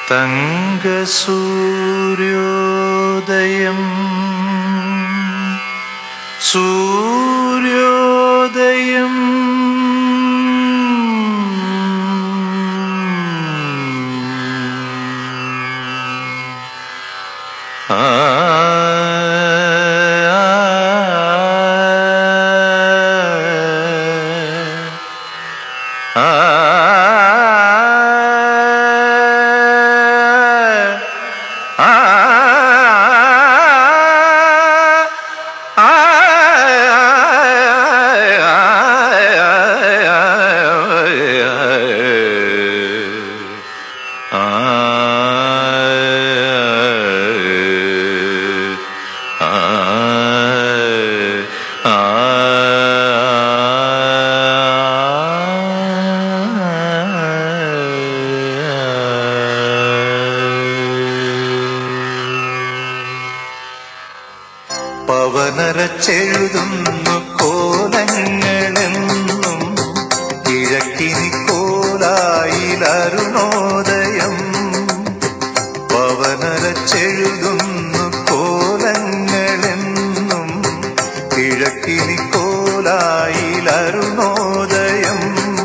തങ്കസൂര്യോദയം സൂര്യോദയം ആ പവനരച്ചെഴുതുന്നു കോലങ്ങളെന്നും കിഴക്കിനി കോലായിലരുണോദയം പവനരച്ചെഴുതുന്നു കോലങ്ങളെന്നും കിഴക്കിനി കോലായിലരുണോദയം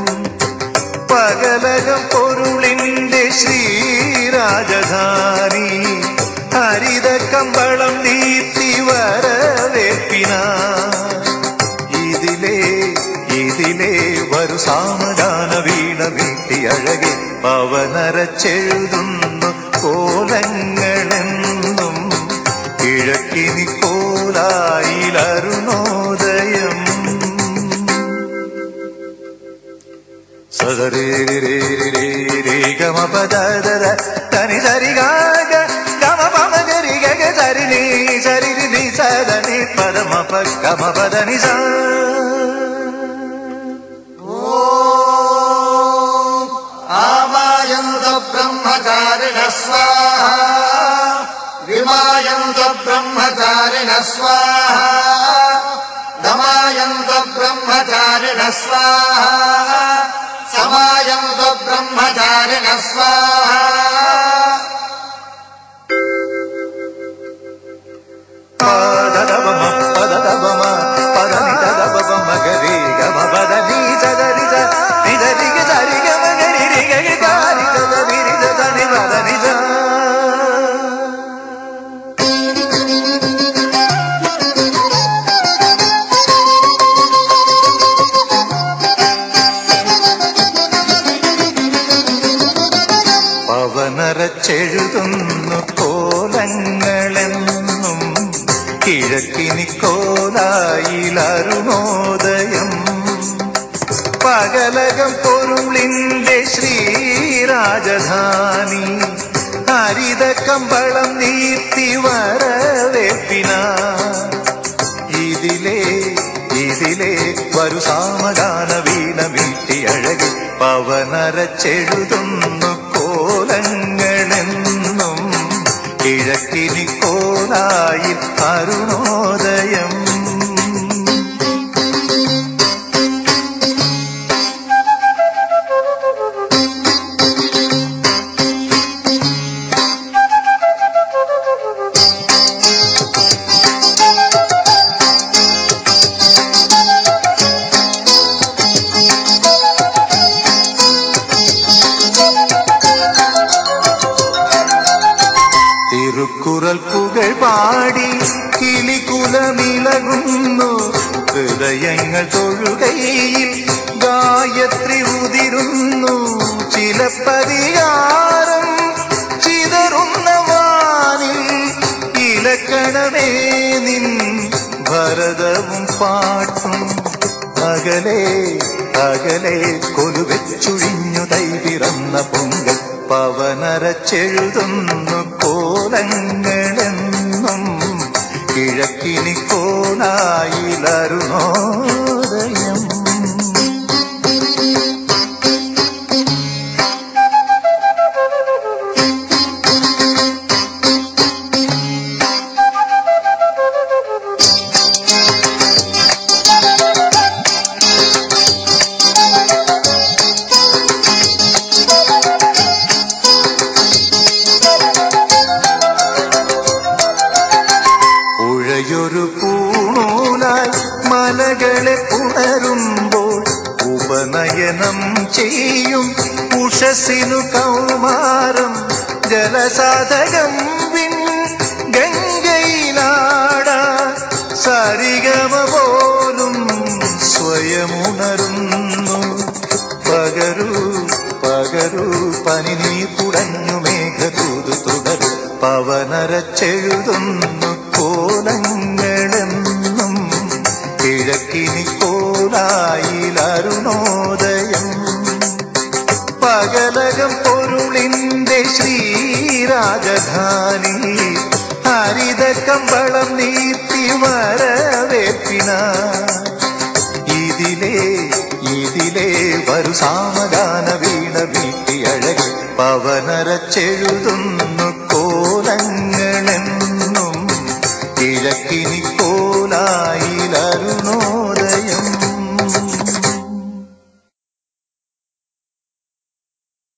പകലകം പൊരുളിന്റെ ശ്രീരാജധാനി ഹരിത കമ്പളം നീത്തി വരവേൽപ്പിന ഇതിലേ ഇതിലേ വരു സാമഗാന വീണ വീട്ടി അഴകെ പവനരച്ചെഴുതുന്നു കോലങ്ങളെന്നും കിഴക്കിനി കോലായിലരുണോദയം സദരേ രേ രേ രേ ഗമ പദര തനി സരി ഗാഗ ഗമ പമ ഗരി ഗഗ സരി നീ സരി രി നി സദ നി പദ മ പ ഗമ പദ നി സ आमायन्त ब्रह्मचारिण स्वाहा विमायन्त ब्रह्मचारिण स्वाहा दमायन्त ब्रह्मचारिण स्वाहा समायन्त ब्रह्मचारिण स्वाहा പദ ദബ മ പദ ദബ മ പദ നി ദ ദബ ബ മ ഗരി ഗമ പദ നി സദ രി സ നി ദ രി ഗ സരി ഗമ ഗരി രി ഗ ഗ ഗ രി സ ദ നി രി സ ദ നി പദ നി സ പവനരച്ചെഴുതുന്നു കോലങ്ങളെന്നും കിഴക്കിനി കോലായിലരുണോദയം പകലകം പൊരുളിന്റെ ശ്രീരാജധാനി ഹരിത കമ്പളം നീത്തി വരവേൽപ്പിന ഇതിലേ ഇതിലേ വരു സാമഗാന വീണ വീട്ടി അഴകി പവനരച്ചെഴുതുന്നു കോലങ്ങളെന്നും കിഴക്കിനി കോലായി അരുണോദയം തിരുക്കുറൽ പുകൾ പാടി കിളികുലമിളകുന്നു ഹൃദയങ്ങൾ തൊഴുകയിൽ ഗായത്രി ഉതിരുന്നു ചിലപ്പതികാരം ചിതറുന്ന വാനിൽ ഇലക്കണമേ നിൻ ഭരതവും പാട്ടും അകലെ അകലെ കൊലുവെച്ചുഴിഞ്ഞു തൈ പിറന്ന പൊങ്കൽ പവനരച്ചെഴുതുന്നു കോലങ്ങളെന്നും കിഴക്കിനി കോലായിലരുണോദയം ചെയ്യും ഉഷസിനു കൗമാരം ജലസാധകം വിൺ ഗംഗയിലാട സരിഗമ പോലും സ്വയമുണരുന്നു പകരൂ പകരൂ പനി നീ പുടഞ്ഞു മേഘതൂതു തുടരും പവനരച്ചെഴുതുന്നു കോലങ്ങളെന്നും കിഴക്കിനി കോലായിലരുണോദയം പകലകം പൊരുളിന്റെ ശ്രീരാജധാനി ഹരിത കമ്പളം നീട്ടി വരവേപ്പിന ഇതിലേ ഇതിലേ വരു സാമഗാന വീണ വീട്ടി അഴകി പവനരച്ചെഴുതുന്നു കോലങ്ങളെന്നും കിഴക്കിനി കോലായിലരുണോദയം